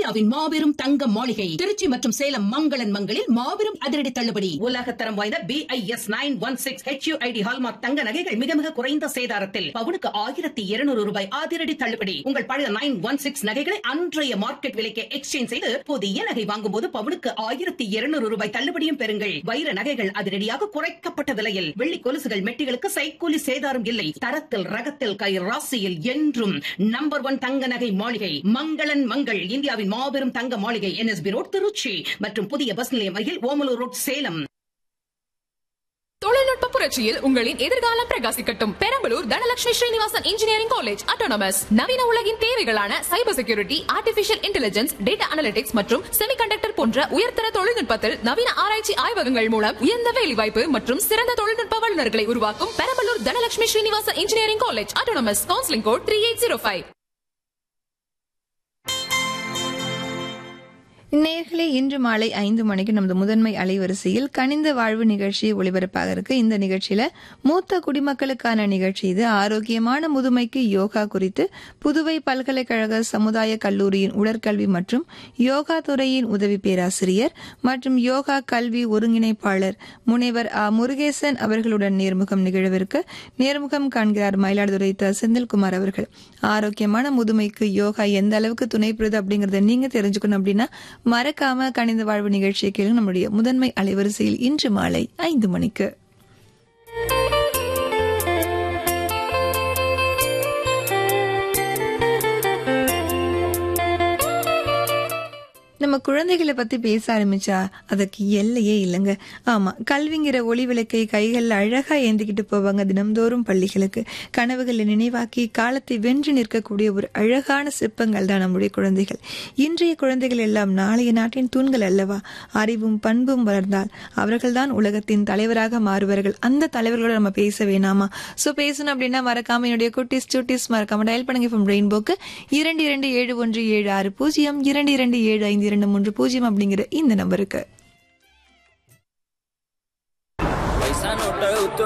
இந்தியாவின் மாபெரும் தங்க மாளிகை திருச்சி மற்றும் சேலம் மங்களன் மங்களில் மாபெரும் அதிரடி தள்ளுபடி உலகத்தரம் வாய்ந்த B I S nine one six HUID hallmark தங்க நகைகள் மிக மிக குறைந்த சேதாரத்தில் பவுனுக்கு ஆயிரத்தி இருநூறு ரூபாய் அதிரடி தள்ளுபடி உங்கள் பழைய நைன் ஒன் சிக்ஸ் நகைகளை அன்றைய மார்க்கெட் விலைக்கு எக்ஸ்சேஞ்ச் செய்து புதிய நகை வாங்கும் போது பவுனுக்கு ஆயிரத்தி இருநூறு ரூபாய் தள்ளுபடியும் பெறுங்கள் வைர நகைகள் அதிரடியாக குறைக்கப்பட்ட விலையில் வெள்ளி கொலுசுகள் மெட்டிகளுக்கு சைக்கூலி சேதாரம் இல்லை தரத்தில் ரகத்தில் கை ராசியில் என்றும் நம்பர் ஒன் தங்க நகை மாளிகை மங்களன் மங்கள் இந்தியாவின் மாபெரும் தங்க மாளிகை என்எஸ்பி ரோட் திருச்சி மற்றும் புதிய பஸ் நிலையம் அருகில் ஓமலூர் ரோட் சேலம் தொழில்நுட்ப புரட்சியில் உங்களின் எதிர்காலம் பிரகாசிக்கட்டும் Perambalur Dhanalakshmi Srinivasan engineering college autonomous நவீன உலகின் தேவைகளான cyber security artificial intelligence data analytics மற்றும் செமிகண்டக்டர் போன்ற உயர்தர தொழில்நுட்பத்தில் நவீன ஆராய்ச்சி ஆய்வகங்கள் மூலம் உயர்ந்த வேலைவாய்ப்பு மற்றும் சிறந்த தொழில்நுட்ப வல்லுநர்களை உருவாக்கும் Perambalur Dhanalakshmi Srinivasan engineering college autonomous counselling code three eight zero five நேர்களே இன்று மாலை ஐந்து மணிக்கு நமது முதன்மை அலைவரிசையில் கனிந்த வாழ்வு நிகழ்ச்சி ஒளிபரப்பாக இருக்கு இந்த நிகழ்ச்சியில மூத்த குடிமக்களுக்கான நிகழ்ச்சி இது ஆரோக்கியமான முதுமைக்கு யோகா குறித்து புதுவை பல்கலைக்கழக சமுதாய கல்லூரியின் உடற்கல்வி மற்றும் யோகா துறையின் உதவி பேராசிரியர் மற்றும் யோகா கல்வி ஒருங்கிணைப்பாளர் முனைவர் ஆ முருகேசன் அவர்களுடன் நேர்முகம் நிகழவிருக்கு நேர்முகம் காண்கிறார் மயிலாடுதுறை த செந்தில்குமார் அவர்கள் ஆரோக்கியமான முதுமைக்கு யோகா எந்த அளவுக்கு துணை புரியுது அப்படிங்கறத நீங்க தெரிஞ்சுக்கணும் அப்படின்னா மறக்காம கணித வாழ்வு நிகழ்ச்சியை கேளுங்க நம்முடைய முதன்மை அலைவரிசையில் இன்று மாலை ஐந்து மணிக்கு நம்ம குழந்தைகளை பத்தி பேச ஆரம்பிச்சா அதுக்கு எல்லையே இல்லைங்க ஆமா கல்விங்கிற ஒளி விளக்கை கைகள்ல அழகா ஏந்திக்கிட்டு போவாங்க தினம்தோறும் பள்ளிகளுக்கு கனவுகளை நினைவாக்கி காலத்தை வென்று நிற்கக்கூடிய ஒரு அழகான சிற்பங்கள் தான் நம்முடைய குழந்தைகள் இன்றைய குழந்தைகள் எல்லாம் நாளைய நாட்டின் தூண்கள் அல்லவா அறிவும் பண்பும் வளர்ந்தால் அவர்கள்தான் உலகத்தின் தலைவராக மாறுவார்கள் அந்த தலைவர்களோட நம்ம பேச வேணாமா சோ பேசணும் அப்படின்னா மறக்காம என்னுடைய குட்டிஸ் சுட்டிஸ் மறக்காம டயல் பண்ணுங்க ஃப்ரம் ரெயின்போக்கு இரண்டு இரண்டு ஏழு ஒன்று ஏழு ஆறு பூஜ்ஜியம் இரண்டு இரண்டு ஏழு ஐந்து இரண்டு மூன்று பூஜ்ஜியம் அப்படிங்கிற இந்த நம்பருக்கு